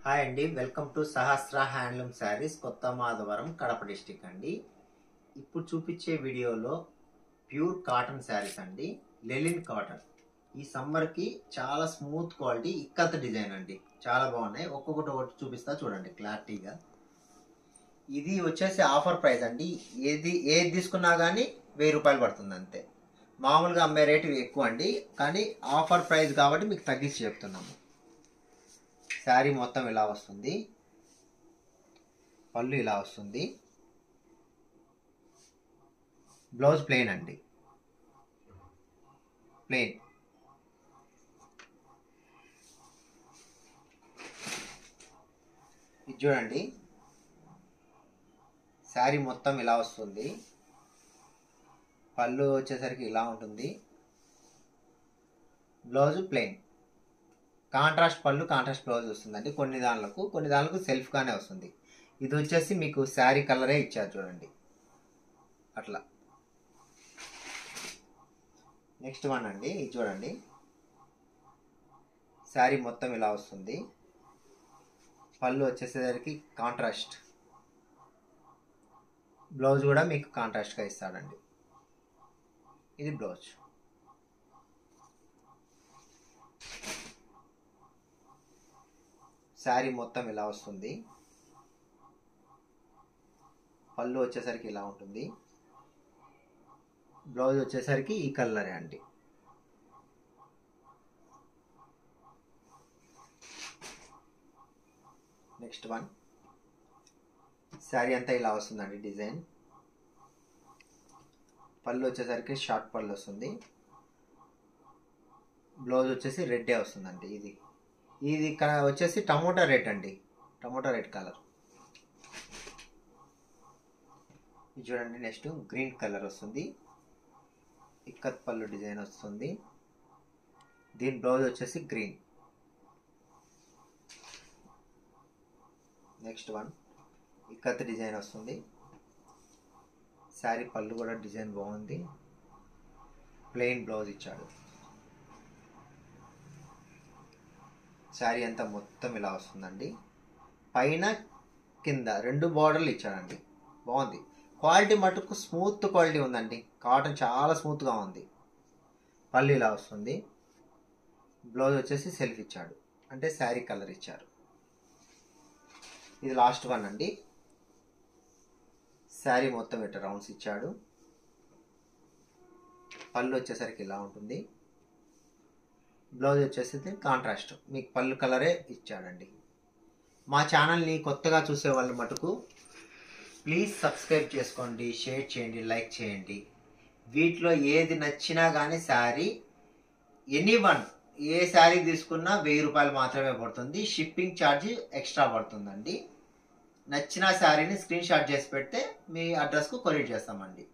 hi అండి welcome to Sahasra handloom saris Kotha Madhavaram Kadapa district అండి ఇప్పుడు చూపించే వీడియోలో ప్యూర్ కాటన్ శారీస్ అండి లెలిన్ కాటన్ ఈ సమ్మర్కి చాలా స్మూత్ క్వాలిటీ ఇక్కత్ డిజైన్ అండి చాలా బాగున్నాయి ఒక్కొక్కటి ఒకటి చూపిస్తా చూడండి క్లారిటీగా ఇది వచ్చేసి ఆఫర్ ప్రైస్ అండి ఏది ఏది తీసుకున్నా కానీ వెయ్యి రూపాయలు పడుతుంది అంతే మామూలుగా అమ్మే రేటు ఎక్కువ అండి కానీ ఆఫర్ ప్రైస్ కాబట్టి మీకు తగ్గించి చెప్తున్నాము శారీ మొత్తం ఇలా వస్తుంది పళ్ళు ఇలా వస్తుంది బ్లౌజ్ ప్లెయిన్ అండి ప్లెయిన్ ఇది చూడండి శారీ మొత్తం ఇలా వస్తుంది పళ్ళు వచ్చేసరికి ఇలా ఉంటుంది బ్లౌజ్ ప్లెయిన్ కాంట్రాస్ట్ పళ్ళు కాంట్రాస్ట్ బ్లౌజ్ వస్తుందండి కొన్ని దానిలకు కొన్ని దానిలకు సెల్ఫ్గానే వస్తుంది ఇది వచ్చేసి మీకు శారీ కలరే ఇచ్చారు చూడండి అట్లా నెక్స్ట్ వన్ అండి ఇది చూడండి శారీ మొత్తం ఇలా వస్తుంది పళ్ళు వచ్చేసేసరికి కాంట్రాస్ట్ బ్లౌజ్ కూడా మీకు కాంట్రాస్ట్గా ఇస్తాడండి ఇది బ్లౌజ్ శారీ మొత్తం ఇలా వస్తుంది పళ్ళు వచ్చేసరికి ఇలా ఉంటుంది బ్లౌజ్ వచ్చేసరికి ఈ కలరే అండి నెక్స్ట్ వన్ శారీ అంతా ఇలా వస్తుందండి డిజైన్ పళ్ళు వచ్చేసరికి షార్ట్ పళ్ళు వస్తుంది బ్లౌజ్ వచ్చేసి రెడ్డే వస్తుందండి ఇది ఇది ఇక్కడ వచ్చేసి టమోటా రెడ్ అండి టమోటా రెడ్ కలర్ ఇది చూడండి నెక్స్ట్ గ్రీన్ కలర్ వస్తుంది ఇక్కత్ పళ్ళు డిజైన్ వస్తుంది దీని బ్లౌజ్ వచ్చేసి green next one ikat design వస్తుంది శారీ పళ్ళు కూడా డిజైన్ బాగుంది ప్లెయిన్ బ్లౌజ్ ఇచ్చాడు శారీ అంతా మొత్తం ఇలా వస్తుందండి పైన కింద రెండు బార్డర్లు ఇచ్చాడండి బాగుంది క్వాలిటీ మటుకు స్మూత్ క్వాలిటీ ఉందండి కాటన్ చాలా స్మూత్గా ఉంది పళ్ళు ఇలా వస్తుంది బ్లౌజ్ వచ్చేసి సెల్ఫ్ ఇచ్చాడు అంటే శారీ కలర్ ఇచ్చారు ఇది లాస్ట్ వన్ అండి శారీ మొత్తం ఇట్లా రౌండ్స్ ఇచ్చాడు పళ్ళు వచ్చేసరికి ఇలా ఉంటుంది బ్లౌజ్ వచ్చేసి కాంట్రాస్ట్ మీకు పళ్ళు కలరే ఇచ్చాడండి మా ఛానల్ని కొత్తగా చూసే వాళ్ళు మటుకు ప్లీజ్ సబ్స్క్రైబ్ చేసుకోండి షేర్ చేయండి లైక్ చేయండి వీటిలో ఏది నచ్చినా కానీ sari any one a sari తీసుకున్నా వెయ్యి రూపాయలు మాత్రమే పడుతుంది షిప్పింగ్ ఛార్జ్ ఎక్స్ట్రా పడుతుందండి నచ్చిన శారీని స్క్రీన్ షాట్ చేసి పెడితే మీ అడ్రస్కు కొరియర్ చేస్తామండి